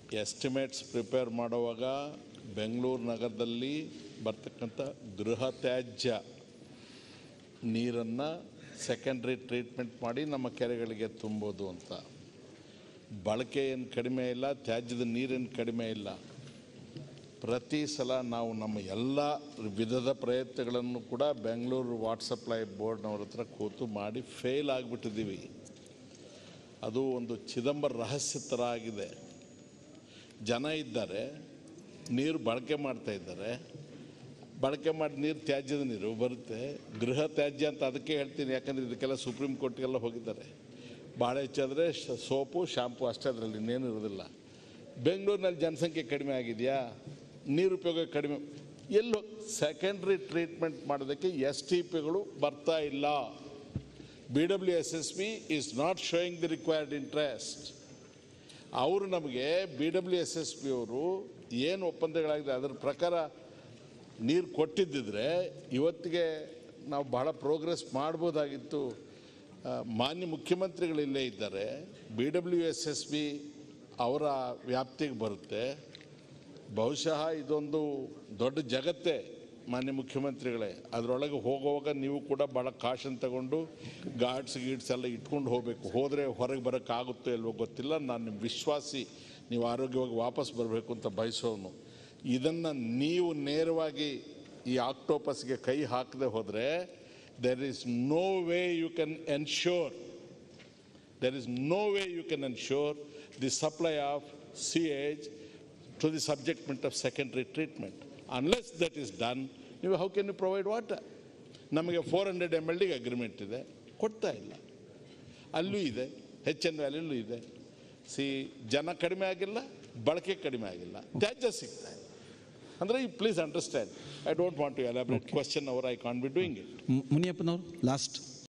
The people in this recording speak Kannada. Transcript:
ಎಸ್ಟಿಮೇಟ್ಸ್ ಪ್ರಿಪೇರ್ ಮಾಡುವಾಗ ಬೆಂಗಳೂರು ನಗರದಲ್ಲಿ ಬರ್ತಕ್ಕಂಥ ಗೃಹ ತ್ಯಾಜ್ಯ ನೀರನ್ನು ಸೆಕೆಂಡ್ರಿ ಟ್ರೀಟ್ಮೆಂಟ್ ಮಾಡಿ ನಮ್ಮ ಕೆರೆಗಳಿಗೆ ತುಂಬೋದು ಅಂತ ಬಳಕೆ ಏನು ಕಡಿಮೆ ಇಲ್ಲ ತ್ಯಾಜ್ಯದ ನೀರೇನು ಕಡಿಮೆ ಇಲ್ಲ ಪ್ರತಿ ಸಲ ನಾವು ನಮ್ಮ ಎಲ್ಲ ವಿಧದ ಪ್ರಯತ್ನಗಳನ್ನು ಕೂಡ ಬೆಂಗಳೂರು ವಾಟರ್ ಸಪ್ಲೈ ಬೋರ್ಡ್ನವ್ರ ಹತ್ರ ಕೂತು ಮಾಡಿ ಫೇಲ್ ಆಗಿಬಿಟ್ಟಿದ್ದೀವಿ ಅದು ಒಂದು ಚಿದಂಬರ ರಹಸ್ಯ ಥರ ಆಗಿದೆ ಜನ ಇದ್ದಾರೆ ನೀರು ಬಳಕೆ ಮಾಡ್ತಾ ಇದ್ದಾರೆ ಬಳಕೆ ಮಾಡಿ ನೀರು ತ್ಯಾಜ್ಯದ ನೀರು ಬರುತ್ತೆ ಗೃಹ ತ್ಯಾಜ್ಯ ಅಂತ ಅದಕ್ಕೆ ಹೇಳ್ತೀನಿ ಯಾಕಂದರೆ ಇದಕ್ಕೆಲ್ಲ ಸುಪ್ರೀಂ ಕೋರ್ಟ್ಗೆಲ್ಲ ಹೋಗಿದ್ದಾರೆ ಭಾಳ ಹೆಚ್ಚಾದರೆ ಸೋಪು ಶಾಂಪು ಅಷ್ಟೇ ಅದರಲ್ಲಿ ಇನ್ನೇನು ಇರೋದಿಲ್ಲ ಬೆಂಗಳೂರಿನಲ್ಲಿ ಜನಸಂಖ್ಯೆ ಕಡಿಮೆ ಆಗಿದೆಯಾ ನೀರು ಉಪಯೋಗ ಕಡಿಮೆ ಎಲ್ಲೋ ಸೆಕೆಂಡ್ರಿ ಟ್ರೀಟ್ಮೆಂಟ್ ಮಾಡೋದಕ್ಕೆ ಎಸ್ ಟಿ ಪಿಗಳು ಬರ್ತಾ ಇಲ್ಲ B W S S B is not showing the required interest ಅವರು ನಮಗೆ B W S S P ಅವರು ಏನು ಒಪ್ಪಂದಗಳಾಗಿದೆ ಅದರ ಪ್ರಕಾರ ನೀರು ಕೊಟ್ಟಿದ್ದಿದ್ರೆ ಇವತ್ತಿಗೆ ನಾವು ಬಹಳ ಪ್ರೋಗ್ರೆಸ್ ಮಾಡ್ಬೋದಾಗಿತ್ತು ಆ, ಮಾನ್ಯ ಮುಖ್ಯಮಂತ್ರಿಗಳು ಇಲ್ಲೇ ಇದ್ದಾರೆ B W S S B ಅವರ ವ್ಯಾಪ್ತಿಗೆ ಬರುತ್ತೆ ಬಹುಶಃ ಇದೊಂದು ದೊಡ್ಡ ಜಗತ್ತೇ ಮಾನ್ಯ ಮುಖ್ಯಮಂತ್ರಿಗಳೇ ಅದರೊಳಗೆ ಹೋಗುವಾಗ ನೀವು ಕೂಡ ಭಾಳ ಕಾಶನ್ ತಗೊಂಡು ಗಾಡ್ಸ್ ಗೀಡ್ಸ್ ಎಲ್ಲ ಇಟ್ಕೊಂಡು ಹೋಗಬೇಕು ಹೋದರೆ ಹೊರಗೆ ಬರೋಕ್ಕಾಗುತ್ತೋ ಇಲ್ವೋ ಗೊತ್ತಿಲ್ಲ ನಾನು ನಿಮ್ಮ ವಿಶ್ವಾಸಿ ನೀವು ಆರೋಗ್ಯವಾಗಿ ವಾಪಸ್ ಬರಬೇಕು ಅಂತ ಬಯಸೋನು ಇದನ್ನು ನೀವು ನೇರವಾಗಿ ಈ ಆಕ್ಟೋಪಸ್ಗೆ ಕೈ ಹಾಕದೆ ಹೋದರೆ there is no way you can ensure there is no way you can ensure the supply of sewage to the subject matter of secondary treatment. Unless that is done, you, how can you provide water? ನಮಗೆ ಫೋರ್ ಹಂಡ್ರೆಡ್ ಎಮ್ ಎಲ್ ಡಿಗೆ ಅಗ್ರಿಮೆಂಟ್ ಇದೆ ಕೊಡ್ತಾ ಇಲ್ಲ ಅಲ್ಲೂ ಇದೆ ಹೆಚ್ ಎನ್ ವ್ಯಾಲ್ಯಲ್ಲೂ ಇದೆ ಸಿ ಜನ ಕಡಿಮೆ ಆಗಿಲ್ಲ ಬಳಕೆ ಕಡಿಮೆ ಆಗಿಲ್ಲ ತ್ಯಾಜ್ಯ ಸಿಗ್ತಾ ಇದೆ ಅಂದರೆ you please understand I don't want to elaborate question hour I can be doing it ಮು- ಮುನಿಯಪ್ಪನವರು ಲಾಸ್ಟ್